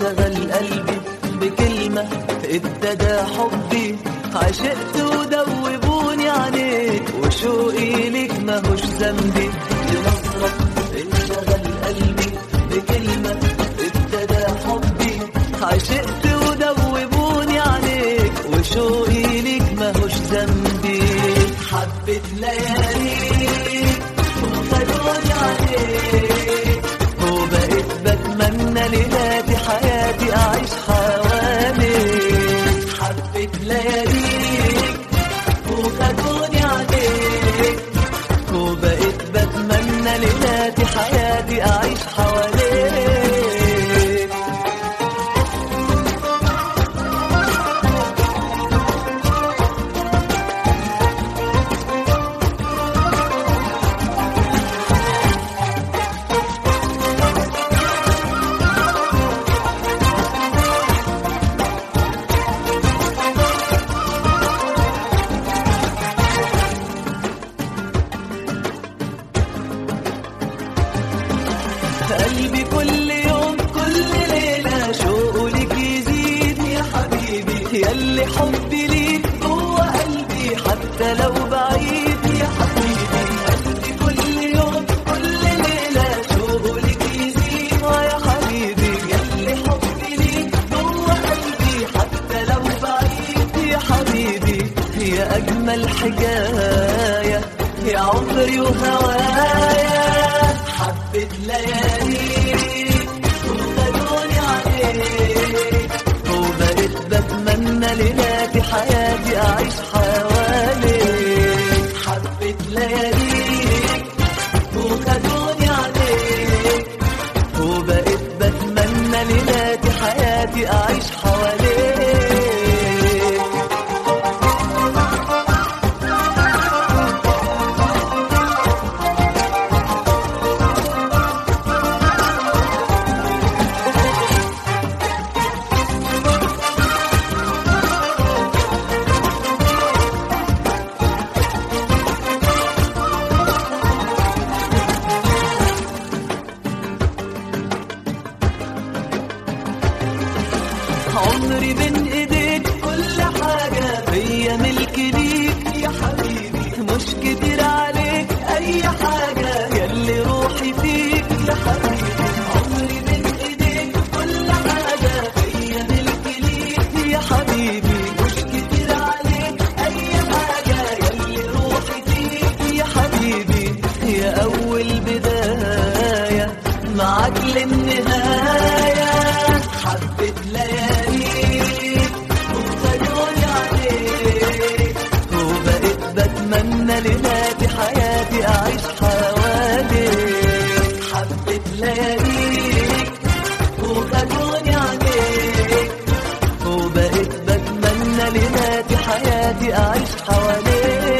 انشغل قلبي بكلمة ابتدى حبي عشقت ودوبوني عليك وشوقي ليك ماهوش ذنبي بنظرة انشغل قلبي بكلمة ابتدى حبي عشقت ودوبوني عليك وشوقي ليك ماهوش ذنبي حبة لياليك وخدوني عليك وبقيت بتمنى ليلاتي حياتي أعيش حواليك حبة لياليك وخدوني عليك وبقيت بتمنى ليلاتي حياتي أعيش حواليك قلبي كل يوم كل ليلة شوقه ليك يزيد يا حبيبي ياللي حبي ليك جوه قلبي حتى لو بعيد يا حبيبي قلبي كل يوم كل ليلة شوقه ليك يزيد يا حبيبي ياللي حبي ليك جوه قلبي حتى لو بعيد يا حبيبي يا أجمل حكاية يا عمري وهوايا حبة لياليك وخدوني عليك وبقيت بتمنى ليلاتي حياتي أعيش حواليك حبة لياليك وخدوني عليك وبقيت بتمنى ليلاتي حياتي أعيش حواليك عمري بين ايديك كل حاجة فيا ملك ليك يا حبيبي مش كتير عليك اي حاجة ياللي روحي فيك يا حبيبي عمري بين ايديك كل حاجة فيا ملك ليك يا حبيبي مش كتير عليك اي حاجة ياللي روحي فيك يا حبيبي يا اول بداية معاك للنهاية حبة لياليك وخدوني عليك وبقيت بتمنى ليلاتي حياتي أعيش حواليك حبة لياليك وخدوني عليك وبقيت بتمنى ليلاتي حياتي أعيش حواليك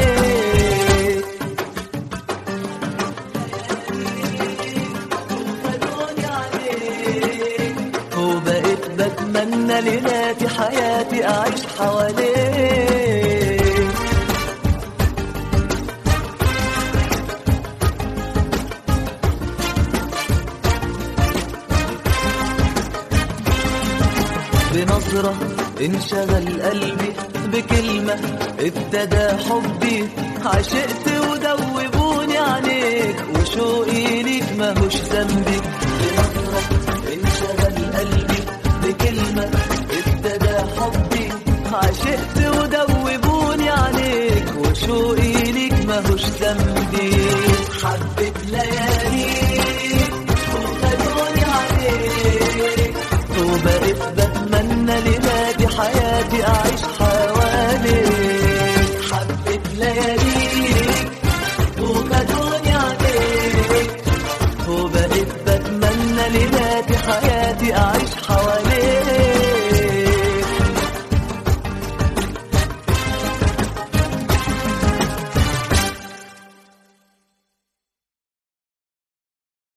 وخدوني عليك وبقيت بتمنى ليلاتي حياتي أعيش حواليك بنظرة انشغل قلبي بكلمة ابتدى حبي عشقت ودوبوني عليك وشوقي ليك ماهوش ذنبي بنظرة انشغل قلبي بكلمة ابتدى حبي عشقت ودوبوني عليك وشوقي ليك ماهوش ذنبي حبة لياليك وخدوني عليك وبقيت بتمنى ليلاتي حياتي أعيش حواليك حبة ليالي